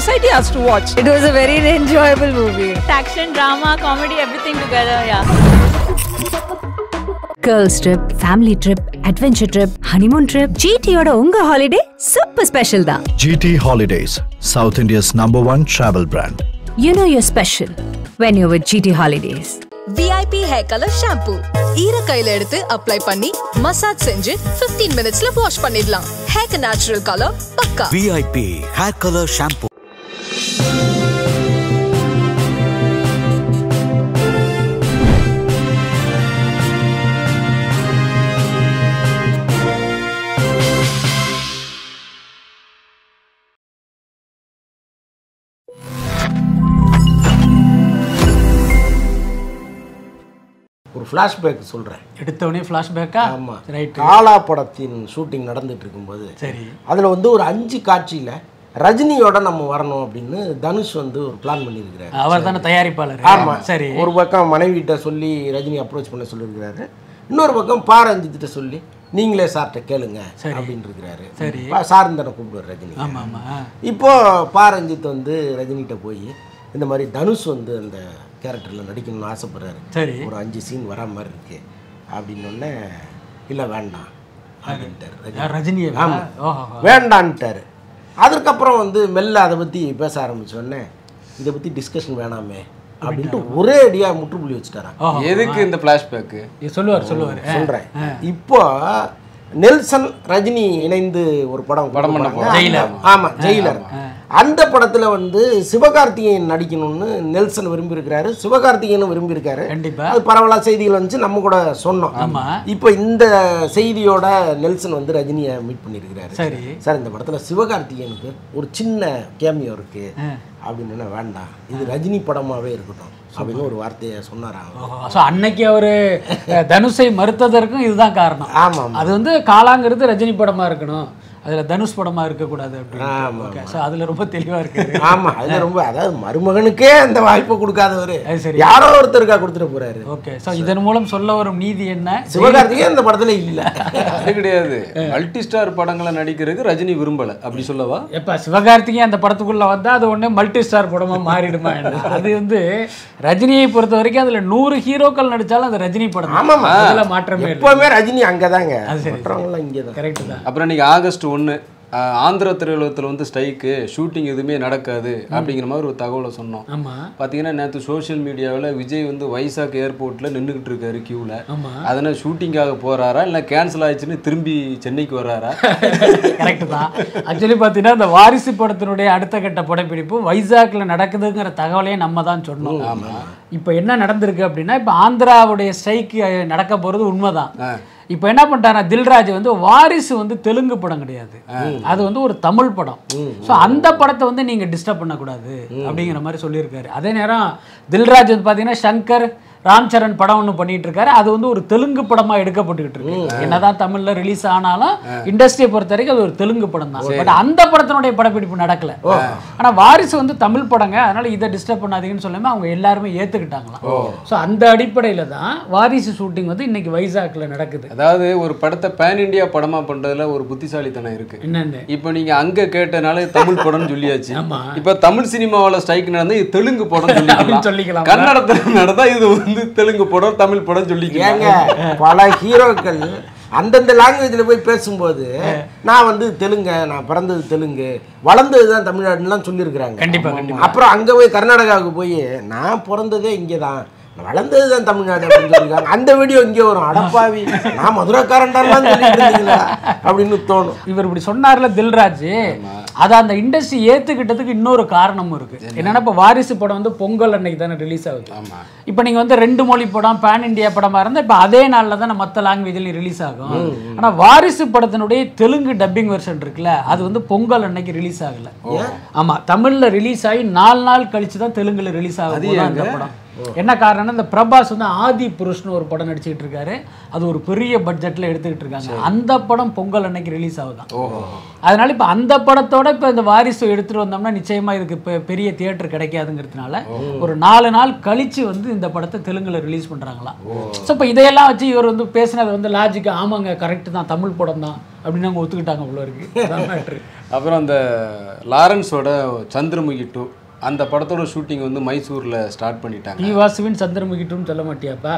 society has to watch. It was a very enjoyable movie. action, drama, comedy, everything together. Yeah. Girls trip, family trip, adventure trip, honeymoon trip. GTயோட உங்க holiday super special தான். GT Holidays, South India's number one travel brand. You know you're special when you're with GT Holidays. VIP hair colour shampoo ஈர கையில எடுத்து apply பண்ணி massage செஞ்சு 15 மினிட்ஸ்ல wash பண்ணிடலாம் ஹேர்க்கு நேச்சுரல் கலர் பக்கா VIP hair color shampoo. ஒரு ஃப்ளாஷ்பேக் சொல்கிறேன் எடுத்தவொடனே ஃப்ளாஷ்பேக்கா ஆமாம் ரைட் காலா படத்தின் ஷூட்டிங் நடந்துட்டு இருக்கும்போது சரி அதில் வந்து ஒரு அஞ்சு காட்சியில் ரஜினியோட நம்ம வரணும் அப்படின்னு தனுஷ் வந்து ஒரு பிளான் பண்ணியிருக்கிறாரு அவர் தானே தயாரிப்பாளர் ஆமா சரி ஒரு பக்கம் மனைவிட்ட சொல்லி ரஜினி அப்ரோச் பண்ண சொல்லியிருக்கிறாரு இன்னொரு பக்கம் பா ரஞ்சித்திட்ட சொல்லி நீங்களே சார்கிட்ட கேளுங்க அப்படின்னு இருக்கிறாரு சரி. பா- சார்னு தானே கூப்பிடுவார் ரஜினி ஆமா ஆமா இப்போ பா ரஞ்சித் வந்து ரஜினிகிட்ட போய் இந்த மாதிரி தனுஷ் வந்து அந்த கேரக்டரில் நடிக்கணும்னு ஆசைப்படுறாரு சரி ஒரு அஞ்சு சீன் வரா மாதிரி இருக்கு அப்படின்னொடனே இல்லை வேண்டாம் அப்படின்ட்டார் ரஜினி. யார் ரஜினியை ஆமா. ஓஹோ வேண்டான்ட்டாரு அதுக்கப்புறம் வந்து மெல்ல அதை பற்றி பேச ஆரம்பிச்சோடனே இதை பற்றி டிஸ்கஷன் வேணாமே அப்படின்ட்டு ஒரே அடியாக முற்றுப்புள்ளி வச்சுட்டாராம் ஓஹோ எதுக்கு இந்த ஃப்ளாஷ்பேக்கு இது சொல்லுவார் சொல்லுவார் சொல்கிறேன் இப்போ நெல்சன் ரஜினி இணைந்து ஒரு படம் படம் பண்ண கொடுப்பாங்க. ஜெயிலர். ஆமா ஜெயிலர் அந்த படத்துல வந்து சிவகார்த்திகேயன் நடிக்கணும்னு நெல்சன் விரும்பி இருக்கிறாரு சிவகார்த்திகேயனும் விரும்பி இருக்காரு கண்டிப்பா அது பரவலா செய்திகள் வந்துச்சு நம்ம கூட சொன்னோம் ஆமா. இப்போ இந்த செய்தியோட நெல்சன் வந்து ரஜினியை மீட் பண்ணியிருக்கிறாரு சரி சார் இந்த படத்துல சிவகார்த்திகேயனுக்கு ஒரு சின்ன கேமியோ இருக்கு அப்படின்னு வேண்டாம் இது ரஜினி படமாவே இருக்கட்டும் அப்படின்னு ஒரு வார்த்தையை சொன்னாராம் ஓஹோ ஸோ அன்னைக்கு அவர் தனுஷை மறுத்ததற்கும் இதுதான் காரணம் ஆமா ஆமா அது வந்து காலாங்கிறது ரஜினி படமா இருக்கணும் அதுல தனுஷ் படமா இருக்கக்கூடாது அப்படின்னு ஆமா, ஓகே ஸோ அதுல ரொம்ப தெளிவா இருக்காரு ஆமா அது ரொம்ப அதாவது மருமகனுக்கே அந்த வாய்ப்பை கொடுக்காதவர் அது சரி. யாரோ ஒருத்தருக்கா கொடுத்துட்டு போறாரு ஓகே ஸோ இதன் மூலம் சொல்ல வரும் நீதி என்ன சிவகார்த்திகேயன் இந்த படத்துல இல்ல அது கிடையாது மல்டி ஸ்டார் படங்களை நடிக்கிறதுக்கு ரஜினி விரும்பல அப்படி சொல்லவா எப்ப சிவகார்த்திகேயன் அந்த படத்துக்குள்ள வந்தா அது உடனே மல்டி ஸ்டார் படமா மாறிடுமா என்ன? அது வந்து ரஜினியை பொறுத்த வரைக்கும் அதுல நூறு ஹீரோக்கள் நடிச்சாலும் அது ரஜினி படம் தான். ஆமாமா. அதுல மாற்றமே இல்லை எப்பவுமே ரஜினி அங்கதாங்க அது சரி. மற்றவங்களாம் இங்கதான் கரெக்ட் தான் அப்புறம் இன்னைக்கு ஆகஸ்ட் ஒன்று ஆந்திர திரையுலகத்தில் வந்து ஸ்ட்ரைக்கு ஷூட்டிங் எதுவுமே நடக்காது அப்படிங்கிற மாதிரி ஒரு தகவலை சொன்னோம் ஆமா பார்த்தீங்கன்னா நேற்று சோஷியல் மீடியாவில் விஜய் வந்து வைசாக் ஏர்போர்ட்டில் நின்றுக்கிட்டு இருக்காரு கியூவில் ஆமா அதனால் ஷூட்டிங்காக போறாரா இல்லை கேன்சல் ஆயிடுச்சுன்னு திரும்பி சென்னைக்கு வர்றாரா கரெக்ட் தான் ஆக்சுவலி பார்த்தீங்கன்னா இந்த வாரிசு படத்தினுடைய அடுத்த கட்ட படப்பிடிப்பு வைசாக்ல நடக்குதுங்கிற தகவலையும் நம்ம தான் சொன்னோம் இப்போ என்ன நடந்திருக்கு அப்படின்னா இப்போ ஆந்திராவுடைய ஸ்ட்ரைக்கு நடக்க போகிறது உண்மைதான் இப்போ என்ன பண்ணிட்டாரா தில்ராஜ் வந்து வாரிசு வந்து தெலுங்கு படம் கிடையாது அது வந்து ஒரு தமிழ் படம் ஸோ அந்த படத்தை வந்து நீங்க டிஸ்டர்ப் பண்ணக்கூடாது அப்படிங்கிற மாதிரி சொல்லியிருக்காரு அதே நேரம் தில்ராஜ் வந்து பார்த்தீங்கன்னா சங்கர் ராம் சரண் படம் ஒன்று பண்ணிட்டு இருக்காரு அது வந்து ஒரு தெலுங்கு படமா எடுக்கப்பட்டுக்கிட்டு இருக்கு என்னதான் தமிழ்ல ரிலீஸ் ஆனாலும் இண்டஸ்ட்ரியை பொறுத்த வரைக்கும் அது ஒரு தெலுங்கு படம் தான் பட் அந்த படத்தினுடைய படப்பிடிப்பு நடக்கல ஆனா வாரிசு வந்து தமிழ் படங்க அதனால இதை டிஸ்டர்ப் பண்ணாதீங்கன்னு சொல்லாம அவங்க எல்லாருமே ஏத்துக்கிட்டாங்களாம் ஸோ அந்த அடிப்படையில தான் வாரிசு ஷூட்டிங் வந்து இன்னைக்கு வைசாக்ல நடக்குது அதாவது ஒரு படத்தை பேன் இண்டியா படமா பண்றதுல ஒரு புத்திசாலித்தனம் இருக்கு என்னன்னு இப்போ நீங்க அங்க கேட்டனால தமிழ் படம்னு சொல்லியாச்சு ஆமா. இப்போ தமிழ் சினிமாவுல ஸ்ட்ரைக் நடந்தா இது தெலுங்கு படம் அப்படின்னு சொல்லிக்கலாம் சொல்லிக்கலாம். கன்னடத்துல நடந்தா இது வந்து தெலுங்கு படம் தமிழ் படம் ஏங்க சொல்லிக்கலாம் பல ஹீரோக்கள் அந்தந்த லாங்குவேஜில் போய் பேசும்போது நான் வந்து தெலுங்க நான் பிறந்தது தெலுங்கு வளர்ந்தது தான் தமிழ்நாடுலாம் சொல்லியிருக்கிறாங்க கண்டிப்பா கண்டிப்பா அப்புறம் அங்கே போய் கர்நாடகாவுக்கு போய் நான் பிறந்ததே இங்கே தான் நான் வளர்ந்தது தான் தமிழ்நாடு அப்படின்னு சொல்லியிருக்காங்க அந்த வீடியோ இங்கே வரும் அடப்பாவி நான் மதுரக்காரன்டாலாம் சொல்லிட்டு இருந்தீங்களா அப்படின்னு தோணும் இவர் இப்படி சொன்னார்ல தில்ராஜ் அதை அந்த இண்டஸ்ட்ரி ஏத்துக்கிட்டதுக்கு இன்னொரு காரணமும் இருக்கு என்னன்னா இப்போ வாரிசு படம் வந்து பொங்கல் அன்னைக்கு தானே ரிலீஸ் ஆகுது இப்போ நீங்க வந்து ரெண்டு மொழி படம் பேன் இந்தியா படமா இருந்தா இப்போ அதே நாள்ல தானே மற்ற லாங்குவேஜ்லயும் ரிலீஸ் ஆகும் ஆனா வாரிசு படத்தினுடைய தெலுங்கு டப்பிங் வெர்ஷன் இருக்குல்ல அது வந்து பொங்கல் அன்னைக்கு ரிலீஸ் ஆகல ஆமா தமிழ்ல ரிலீஸ் ஆகி நாலு நாள் கழிச்சு தான் தெலுங்குல ரிலீஸ் ஆகும் அந்த படம் என்ன காரணம்னா இந்த பிரபாஸ் வந்து ஆதி புருஷ்னு ஒரு படம் நடிச்சுக்கிட்டு இருக்காரு அது ஒரு பெரிய பட்ஜெட்ல எடுத்துக்கிட்டு இருக்காங்க அந்த படம் பொங்கல் அன்னைக்கு ரிலீஸ் ஆகுதான் அதனால இப்போ அந்த படத்தோட இப்போ இந்த வாரிசு எடுத்துட்டு வந்தோம்னா நிச்சயமா இதுக்கு இப்போ பெரிய தியேட்டர் கிடைக்காதுங்கிறதுனால ஒரு நாலு நாள் கழிச்சு வந்து இந்த படத்தை தெலுங்குல ரிலீஸ் பண்றாங்களாம் ஸோ இப்போ இதையெல்லாம் வச்சு இவர் வந்து பேசினது வந்து லாஜிக் ஆமாங்க கரெக்ட் தான் தமிழ் படம் தான் அப்படின்னு அவங்க ஒத்துக்கிட்டாங்க போல இருக்கு அதான் matter. அப்புறம் அந்த லாரன்ஸோட சந்திரமுகி டூ அந்த படத்தோட ஷூட்டிங் வந்து மைசூர்ல ஸ்டார்ட் பண்ணிட்டாங்க டி வாசுவின் சந்திரமுகிட்டும் சொல்ல மாட்டியாப்பா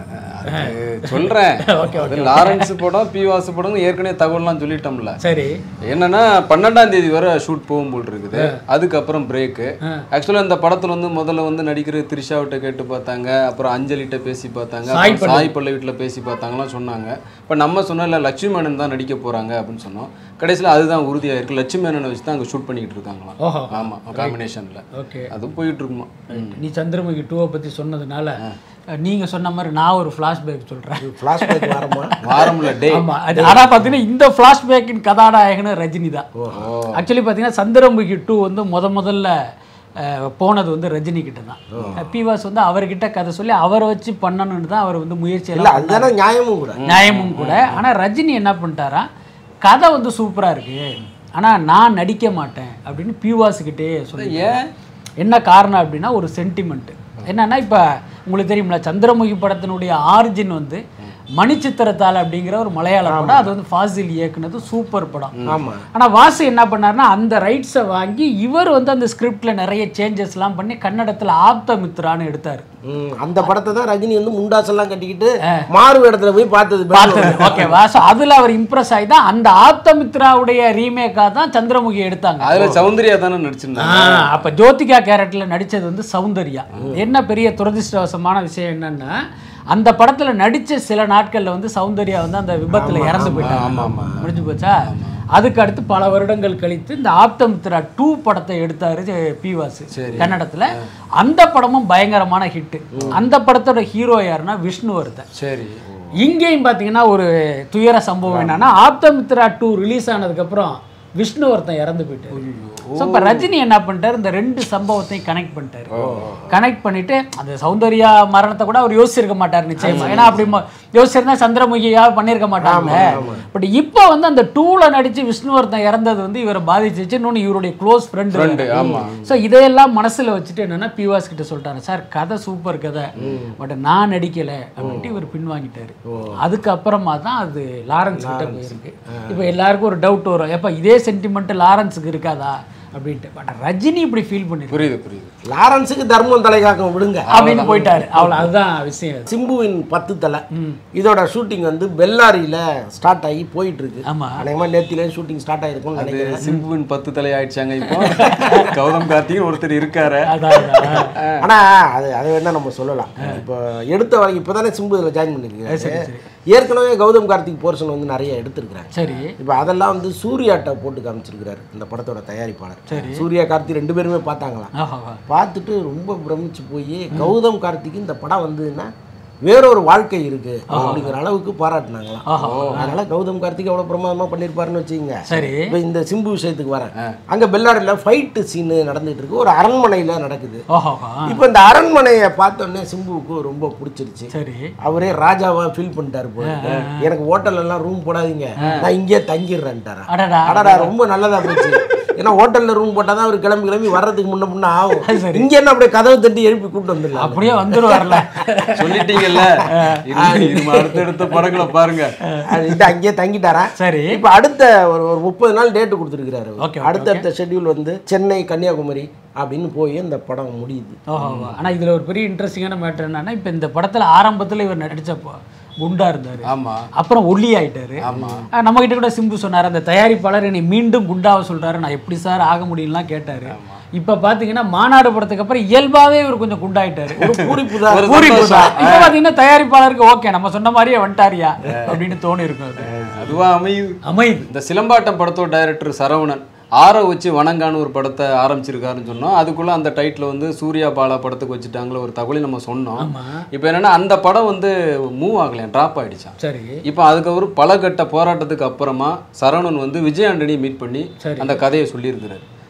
அது சொல்றேன் அது லாரன்ஸ் படம் பி வாசு படம் ஏற்கனவே தகவல்லாம் சொல்லிட்டோம்ல சரி என்னன்னா பன்னெண்டாம் தேதி வரை ஷூட் போகும் போல் இருக்குது அதுக்கப்புறம் பிரேக்கு ஆக்சுவலாக இந்த படத்துல வந்து முதல்ல வந்து நடிக்கிற திரிஷாவிட்ட கேட்டு பார்த்தாங்க அப்புறம் அஞ்சலிட்ட பேசி பார்த்தாங்க சாய் அப்புறம் சாய் பல்லவி வீட்டில் பேசி பார்த்தாங்கலாம் சொன்னாங்க இப்போ நம்ம சொன்னல லட்சுமி மேனன் தான் நடிக்க போறாங்க அப்படின்னு சொன்னோம் கடைசியில் அதுதான் உறுதியாக இருக்கு லட்சுமி மேனனை வச்சு தான் அங்கே ஷூட் பண்ணிக்கிட்டு இருக்காங்களாம் ஓஹோ ஆமா காம்பினேஷன்ல ஓகே அதுவும் போயிட்டு இருக்குமா நீ சந்திரமுகி டூவை பத்தி சொன்னதுனால நீங்க சொன்ன மாதிரி நான் ஒரு ஃப்ளாஷ்பேக் சொல்றேன் ஃப்ளாஷ்பேக் வரமா வாரம்ல டே ஆமா அது ஆனா பாத்தீங்கன்னா இந்த ஃப்ளாஷ்பேக்கின் கதாநாயகன் ரஜினி தான் ஆக்சுவலி பாத்தீங்கன்னா சந்திரமுகி டூ வந்து முத முதல்ல அஹ், போனது வந்து ரஜினி கிட்ட தான் பிவாஸ் வந்து அவர்கிட்ட கதை சொல்லி அவரை வச்சு பண்ணணும்னு தான் அவர் வந்து முயற்சி இல்ல எல்லாம் அதுதானே நியாயமும் கூட நியாயமும் கூட ஆனா ரஜினி என்ன பண்ணிட்டாரா கதை வந்து சூப்பரா இருக்கு ஆனா நான் நடிக்க மாட்டேன் அப்படின்னு பிவாஸுக்கிட்டே சொல்லி ஏன் என்ன காரணம் அப்படின்னா ஒரு சென்டிமெண்ட் என்னன்னா இப்போ உங்களுக்கு தெரியுமில்ல சந்திரமுகி படத்தினுடைய ஆரிஜின் வந்து மணிச்சித்திரத்தாள் அப்படிங்கிற ஒரு மலையாள படம் அது வந்து ஃபாசில் இயக்குனது சூப்பர் படம் ஆமா ஆனா வாசு என்ன பண்ணாருன்னா அந்த ரைட்ஸை வாங்கி இவர் வந்து அந்த ஸ்கிரிப்ட்ல நிறைய சேஞ்சஸ்லாம் பண்ணி கன்னடத்துல ஆப்தமித்ரான்னு எடுத்தாரு ம், அந்த படத்தை தான் ரஜினி வந்து முண்டாசெல்லாம் கட்டிக்கிட்டு மாறு இடத்துல போய் பார்த்தது பார்த்தது ஓகேவா ஸோ அதுல அவர் இம்ப்ரெஸ் ஆகி தான் அந்த ஆப்தமித்ராவுடைய ரீமேக்காக தான் சந்திரமுகி எடுத்தாங்க அதுல சௌந்தர்யா தானே நடிச்சிருந்தாங்க ஆ, அப்ப ஜோதிகா கேரக்டர்ல நடிச்சது வந்து சௌந்தர்யா என்ன பெரிய துரதிர்ஷ்டவசமான விஷயம் என்னன்னா அந்த படத்துல நடிச்ச சில நாட்கள்ல வந்து சௌந்தர்யா வந்து அந்த விபத்துல இறந்து போயிட்டாங்க முடிஞ்சு போச்சா அதுக்கு அடுத்து பல வருடங்கள் கழித்து இந்த ஆப்தமித்ரா டூ படத்தை எடுத்தாரு பி வாசு கன்னடத்துல அந்த படமும் பயங்கரமான ஹிட் அந்த படத்தோட ஹீரோ யாருன்னா விஷ்ணுவர்தன் சரி இங்கேயும் பார்த்தீங்கன்னா ஒரு துயர சம்பவம் என்னன்னா ஆப்தமித்ரா டூ ரிலீஸ் ஆனதுக்கப்புறம் விஷ்ணுவர்தன் இறந்து போயிட்டாரு ஸோ இப்போ ரஜினி என்ன பண்ணிட்டாரு இந்த ரெண்டு சம்பவத்தையும் கனெக்ட் பண்ணிட்டாரு கனெக்ட் பண்ணிட்டு அந்த சௌந்தர்யா மரணத்தை கூட அவர் யோசிச்சிருக்க மாட்டார் நிச்சயமா ஏன்னா அப்படி ம- யோசிச்சிருந்தா சந்திரமுகியா பண்ணியிருக்க மாட்டாங்க பட் இப்போ வந்து அந்த டூல நடிச்சு விஷ்ணுவர்தன் இறந்தது வந்து இவரை பாதிச்சிச்சு இன்னொன்று இவருடைய க்ளோஸ் ஃப்ரெண்டு ஆமா. ஸோ இதையெல்லாம் மனசுல வச்சுட்டு என்னன்னா பிவாஸ் கிட்ட சொல்லிட்டாரு சார் கதை சூப்பர் கதை பட் நான் நடிக்கல அப்படின்ட்டு இவர் பின்வாங்கிட்டாரு அதுக்கப்புறமா தான் அது லாரன்ஸ் கிட்ட போயிருக்கு இப்போ எல்லாருக்கும் ஒரு டவுட் வரும் எப்ப இதே சென்டிமெண்ட் லாரன்ஸுக்கு இருக்காதா அப்படின்ட்டு பட் ரஜினி இப்படி ஃபீல் பண்ணிருக்கு புரியுது புரியுது லாரன்ஸுக்கு தர்மம் தலைகாக்கம் விடுங்க அப்படின்னு போயிட்டாரு அவ்வளோ அதுதான் விஷயம் சிம்புவின் பத்து தலை இதோட ஷூட்டிங் வந்து பெல்லாரியில ஸ்டார்ட் ஆகி போயிட்டு இருக்கு ஆமா. அநேகமா நேத்திலே ஷூட்டிங் ஸ்டார்ட் ஆயிருக்கும்னு அது நினைக்கிறேன் சிம்புவின் பத்து தலை ஆயிடுச்சாங்க இப்போ கௌதம் கார்த்திகன் ஒருத்தர் இருக்காரு அதான் அதான். ஆனா அது அதை வேணா நம்ம சொல்லலாம் இப்போ எடுத்த வரைக்கும் இப்போதானே சிம்பு இதில் ஜாயின் பண்ணிருக்காரு ஏற்கனவே கௌதம் கார்த்திக் போர்ஷன் வந்து நிறைய எடுத்திருக்கிறாரு சரி இப்போ அதெல்லாம் வந்து சூர்யாட்ட போட்டு காமிச்சிருக்கிறாரு இந்த படத்தோட தயாரிப்பாளர் சூர்யா கார்த்திக் ரெண்டு பேருமே பார்த்தாங்களாம் ஆஹா பார்த்துட்டு ரொம்ப பிரமிச்சு போய் கௌதம் கார்த்திக் இந்த படம் வந்ததுன்னா வேறொரு வாழ்க்கை இருக்கு அப்படிங்கிற அளவுக்கு பாராட்டினாங்களாம் அதனால கௌதம் கார்த்திக் அவ்வளவு பிரமாதமா பண்ணியிருப்பாருன்னு வச்சுக்கோங்க சரி இப்போ இந்த சிம்பு விஷயத்துக்கு வரேன் அங்க பெல்லாரியில் ஃபைட்டு சீனு நடந்துட்டு இருக்கு ஒரு அரண்மனையில நடக்குது ஓஹோ இப்போ இந்த அரண்மனையை பார்த்தோன்னே சிம்புவுக்கு ரொம்ப பிடிச்சிருச்சு சரி அவரே ராஜாவா ஃபீல் பண்ணிட்டாரு போல எனக்கு ஹோட்டல்ல எல்லாம் ரூம் போடாதீங்க நான் இங்கேயே தங்கிடுறேன்ட்டாரா அடடா அடடா ரொம்ப நல்லதா போச்சு ஏன்னா ஹோட்டல்ல ரூம் போட்டாதான் தான் அவர் கிளம்பி கிளம்பி வர்றதுக்கு முன்ன முன்ன ஆகும் சரி. இங்க என்ன அப்படியே கதவை தட்டி எழுப்பி கூப்பிட்டு வந்துடலாம் அப்படியே வந்துருவார்ல சொல்லிட்டீங்கல்ல இரு- இருமா, அடுத்தடுத்த படங்களை பாருங்க இது அங்கேயே தங்கிட்டாரா சரி இப்போ அடுத்த ஒரு ஒரு முப்பது நாள் டேட்டு கொடுத்துருக்கிறாரு Okay, okay, அடுத்தடுத்த ஷெட்யூல் வந்து சென்னை கன்னியாகுமரி அப்படின்னு போய் இந்த படம் முடியுது ஓஹோ ஆனா இதுல ஒரு பெரிய இன்ட்ரெஸ்டிங்கான மேட்டர் என்னன்னா இப்போ இந்த படத்துல ஆரம்பத்துல இவர் நடிச்சப்போ குண்டா இருந்தாரு ஆமா அப்புறம் ஒல்லி ஆயிட்டாரு ஆஹ் நம்ம கிட்ட கூட சிம்பு சொன்னார் அந்த தயாரிப்பாளர் என்னை மீண்டும் குண்டாவ சொல்றாரு நான் எப்படி சார் ஆக முடியும்லாம் கேட்டாரு இப்ப பாத்தீங்கன்னா மாநாடு படத்துக்கு அப்புறம் இயல்பாவே இவர் கொஞ்சம் குண்டாயிட்டாரு ஒரு பூரிப்பு தான் ஒரு பூரி சந்தோஷம். குண்டா. இப்ப பாத்தீங்கன்னா தயாரிப்பாளருக்கு ஓகே நம்ம சொன்ன மாதிரியே வந்துட்டாரியா அப்படின்னு தோணி இருக்கும் அது அதுவா அமையுது அமைது இந்த சிலம்பாட்டம் படத்தோட டைரக்டர் சரவணன் ஆற வச்சு வணங்கான்னு ஒரு படத்தை ஆரம்பிச்சிருக்காருன்னு சொன்னோம் அதுக்குள்ள அந்த டைட்டில் வந்து சூர்யா பாலா படத்துக்கு வச்சுட்டாங்களோ ஒரு தகவலை நம்ம சொன்னோம் ஆமா இப்போ என்னன்னா அந்த படம் வந்து மூவ் ஆகலையா ட்ராப் ஆயிடுச்சான் சரி இப்போ அதுக்கு ஒரு பல கட்ட போராட்டத்துக்கு அப்புறமா சரவணன் வந்து விஜய் ஆண்டனி மீட் பண்ணி சரி. அந்த கதையை சொல்லியிருக்கிறாரு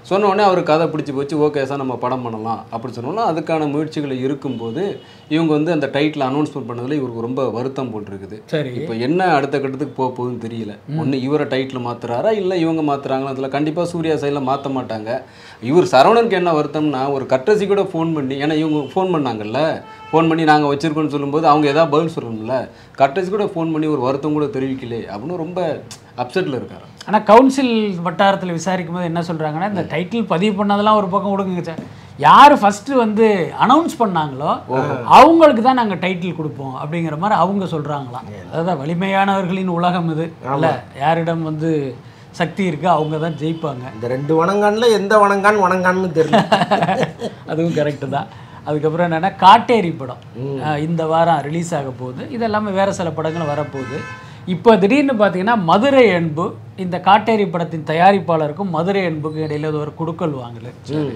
சொன்ன உடனே அவர் கதை பிடிச்சி போச்சு ஓகே சார் நம்ம படம் பண்ணலாம் அப்படி சொன்னோம்னா அதுக்கான முயற்சிகள் இருக்கும்போது இவங்க வந்து அந்த டைட்டில் அனௌன்ஸ்மெண்ட் பண்ணதுல இவருக்கு ரொம்ப வருத்தம் போட்டிருக்குது சரி இப்போ என்ன அடுத்த கட்டத்துக்கு போக போகுதுன்னு தெரியல ஒன்று இவரை டைட்டில் மாத்துறாரா இல்லை இவங்க மாத்துறாங்களா அதில் கண்டிப்பாக சூர்யா சைடில் மாற்ற மாட்டாங்க இவர் சரவணனுக்கு என்ன வருத்தம்னா ஒரு கட்டசி கூட ஃபோன் பண்ணி ஏன்னா இவங்க ஃபோன் பண்ணாங்கல்ல ஃபோன் பண்ணி நாங்கள் வச்சிருக்கோம்னு சொல்லும்போது அவங்க ஏதாவது பதில் சொல்லணும்ல கட்டசி கூட ஃபோன் பண்ணி ஒரு வருத்தம் கூட தெரிவிக்கலே அப்படின்னு ரொம்ப அப்செட்டில் இருக்காரு ஆனா கவுன்சில் வட்டாரத்தில் விசாரிக்கும் போது என்ன சொல்றாங்கன்னா இந்த டைட்டில் பதிவு பண்ணதெல்லாம் ஒரு பக்கம் கொடுங்க சார் யார் ஃபர்ஸ்ட் வந்து அனௌன்ஸ் பண்ணாங்களோ அவங்களுக்கு தான் நாங்க டைட்டில் கொடுப்போம் அப்படிங்கிற மாதிரி அவங்க சொல்றாங்களாம் அதான் வலிமையானவர்களின் உலகம் இது இல்ல யாரிடம் வந்து சக்தி இருக்கு அவங்க தான் ஜெயிப்பாங்க இந்த ரெண்டு வணங்கான்ல எந்த வணங்கான் வணங்கான்னு தெரியல அதுவும் கரெக்டு தான் அதுக்கப்புறம் என்னன்னா காட்டேரி படம் அஹ் இந்த வாரம் ரிலீஸ் ஆக போகுது இது எல்லாமே வேற சில படங்கள் வரப்போகுது இப்போ திடீர்னு பார்த்தீங்கன்னா மதுரை அன்பு இந்த காட்டேரி படத்தின் தயாரிப்பாளருக்கும் மதுரை அன்புக்கும் இடையில ஒரு குடுக்கல் வாங்கல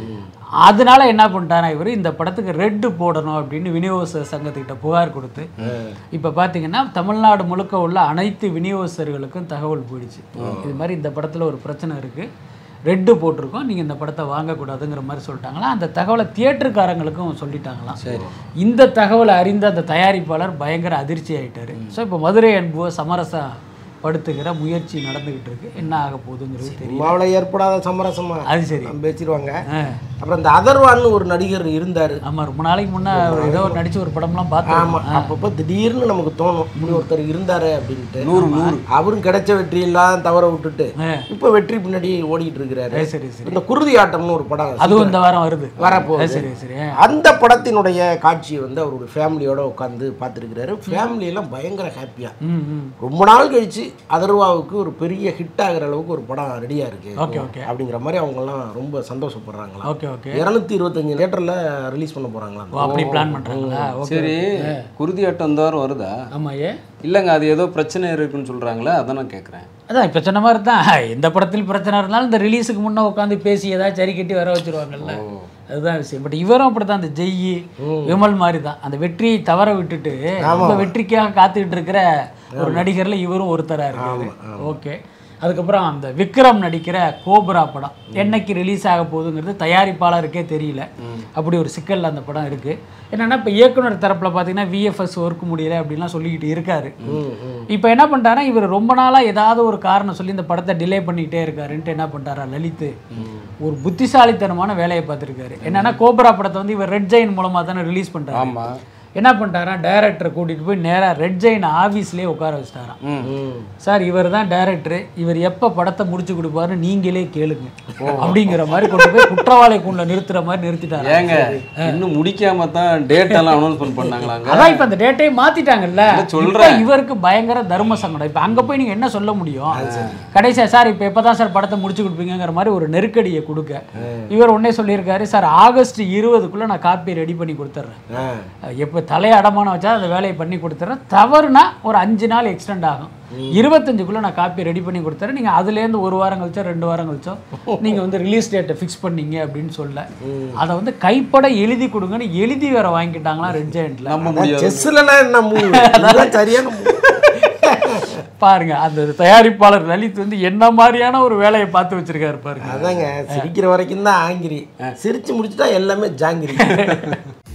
அதனால என்ன பண்ணிட்டாரா இவர் இந்த படத்துக்கு ரெட்டு போடணும் அப்படின்னு விநியோக சங்கத்துக்கிட்ட புகார் கொடுத்து இப்போ பார்த்தீங்கன்னா தமிழ்நாடு முழுக்க உள்ள அனைத்து விநியோகஸ்தர்களுக்கும் தகவல் போயிடுச்சு இது மாதிரி இந்த படத்தில் ஒரு பிரச்சனை இருக்குது ரெட்டு போட்டிருக்கோம் நீங்கள் இந்த படத்தை வாங்கக்கூடாதுங்கிற மாதிரி சொல்லிட்டாங்களா அந்த தகவலை தியேட்டருக்காரங்களுக்கும் சொல்லிட்டாங்களாம் சரி இந்த தகவலை அறிந்த அந்த தயாரிப்பாளர் பயங்கர அதிர்ச்சி ஆயிட்டாரு ஸோ இப்போ மதுரை அன்புவை சமரச படுத்துகிற முயற்சி நடந்துகிட்டு இருக்கு என்ன ஆக போகுதுங்கிறது தெரியும் சினிமாவுல ஏற்படாத சமரசமா அது சரி நம்ம பேசிடுவாங்க அப்புறம் இந்த அதர்வான்னு ஒரு நடிகர் இருந்தாரு ஆமா ரொம்ப நாளைக்கு முன்னே ஏதோ ஒரு நடிச்ச ஒரு படம்லாம் பார்த்தோம் ஆமா அப்பப்போ திடீர்னு நமக்கு தோணும் இப்படி ஒருத்தர் இருந்தாரு அப்படின்ட்டு அவரும் கிடைச்ச வெற்றி எல்லாம் தவற விட்டுட்டு இப்ப வெற்றி பின்னாடி ஓடிட்டு இருக்கிறாரு சரி சரி இந்த குருதி ஆட்டம்னு ஒரு படம் அதுவும் இந்த வாரம் வருது வரப்போகுது. சரி சரி அந்த படத்தினுடைய காட்சியை வந்து அவருடைய ஃபேமிலியோட உட்காந்து பார்த்துருக்கிறாரு ஃபேமிலி எல்லாம் பயங்கர ஹாப்பியா ம் ம் ரொம்ப நாள் கழிச்சு அதர்வாவுக்கு ஒரு பெரிய ஹிட் ஆகுற அளவுக்கு ஒரு படம் ரெடியா இருக்கு ஓகே ஓகே அப்படிங்கிற மாதிரி அவங்க எல்லாம் ரொம்ப சந்தோஷப்படுறாங்களா ஓகே ஓகே இருநூத்தி இருபத்தஞ்சு தியேட்டர்ல ரிலீஸ் பண்ண போறாங்களா ஓ அப்படி பிளான் பண்றாங்களா ஓகே சரி குருதி ஆட்டம் இந்த வாரம் வருதா ஆமா ஏ இல்லைங்க அது ஏதோ பிரச்சனை இருக்குன்னு சொல்றாங்களே அதான் நான் கேட்குறேன் அதான் இப்போ சொன்ன மாதிரி தான் எந்த படத்தில் பிரச்சனை இருந்தாலும் இந்த ரிலீஸுக்கு முன்னே உட்காந்து பேசி ஏதாவது சரி கட்டி வர வச்சிருவாங்கல்ல அதுதான் விஷயம் பட் இவரும் அப்படித்தான் அந்த ஜெய்யி விமல் மாதிரி தான் அந்த வெற்றியை தவற விட்டுட்டு ரொம்ப வெற்றிக்காக காத்துக்கிட்டு இருக்கிற ஒரு நடிகர்ல இவரும் ஒருத்தரா இருக்காரு ஓகே அதுக்கப்புறம் அந்த விக்ரம் நடிக்கிற கோப்ரா படம் என்னைக்கு ரிலீஸ் ஆக போகுதுங்கிறது தயாரிப்பாளருக்கே தெரியல அப்படி ஒரு சிக்கல்ல அந்த படம் இருக்கு என்னன்னா இப்போ இயக்குனர் தரப்புல பார்த்தீங்கன்னா விஎஃப்எஸ் ஒர்க் முடியல அப்படின்லாம் சொல்லிக்கிட்டு இருக்காரு இப்போ என்ன பண்ணிட்டாரா இவர் ரொம்ப நாளா ஏதாவது ஒரு காரணம் சொல்லி இந்த படத்தை டிலே பண்ணிக்கிட்டே இருக்காருன்ட்டு என்ன பண்ணிட்டாரா லலித் ஒரு புத்திசாலித்தனமான வேலையை பார்த்துருக்காரு என்னன்னா கோப்ரா படத்தை வந்து இவர் ரெட் ஜெயின் மூலமா தானே ரிலீஸ் பண்றாரு ஆமா என்ன பண்ணிட்டாரா டைரக்டரை கூட்டிட்டு போய் நேரா ரெட் ஜெயின் ஆஃபீஸ்லேயே உட்கார வச்சிட்டாராம் சார் இவர் தான் டைரக்டர் இவர் எப்போ படத்தை முடிச்சு கொடுப்பாருன்னு நீங்களே கேளுங்க அப்படிங்கிற மாதிரி கொண்டு போய் குற்றவாளி கூண்டில் நிறுத்துற மாதிரி நிறுத்திட்டாரு ஏங்க இன்னும் முடிக்காம தான் டேட் எல்லாம் அனௌன்ஸ்மெண்ட் பண்ணாங்களாங்க அதான் இப்ப அந்த டேட்டையே மாத்திட்டாங்கல்ல இல்ல, சொல்றேன். இப்ப இவருக்கு பயங்கர தர்ம சங்கடம் இப்ப அங்க போய் நீங்க என்ன சொல்ல முடியும் கடைசியா சார் இப்ப எப்பதான் சார் படத்தை முடிச்சு கொடுப்பீங்கங்கிற மாதிரி ஒரு நெருக்கடியை கொடுக்க இவர் உடனே சொல்லியிருக்காரு சார் ஆகஸ்ட் இருபதுக்குள்ள நான் காப்பி ரெடி பண்ணி கொடுத்துட்றேன் எப்போ தலையை அடமானம் வச்சா அந்த வேலையை பண்ணி கொடுத்துட்றேன் தவறுனா ஒரு அஞ்சு நாள் எக்ஸ்டெண்ட் ஆகும் இருபத்தஞ்சுக்குள்ள நான் காப்பி ரெடி பண்ணி கொடுத்துறேன் நீங்க அதுலேருந்து ஒரு வாரம் கழிச்சோ ரெண்டு வாரம் கழிச்சோ நீங்க வந்து ரிலீஸ் டேட்டை ஃபிக்ஸ் பண்ணீங்க அப்படின்னு சொல்ல அதை வந்து கைப்பட எழுதி கொடுங்கன்னு எழுதி வேற வாங்கிட்டாங்களா ரெட் ஜெயண்ட்ல நம்ப முடியாது செஸ்லாம் என்ன மூவ் அதெல்லாம் சரியான move. பாருங்க அந்த தயாரிப்பாளர் லலித் வந்து என்ன மாதிரியான ஒரு வேலையை பார்த்து வச்சிருக்காரு பாருங்க அதாங்க சிரிக்கிற வரைக்கும் தான் ஆங்கிரி சிரிச்சு முடிச்சுட்டா எல்லாமே ஜாங்கிரி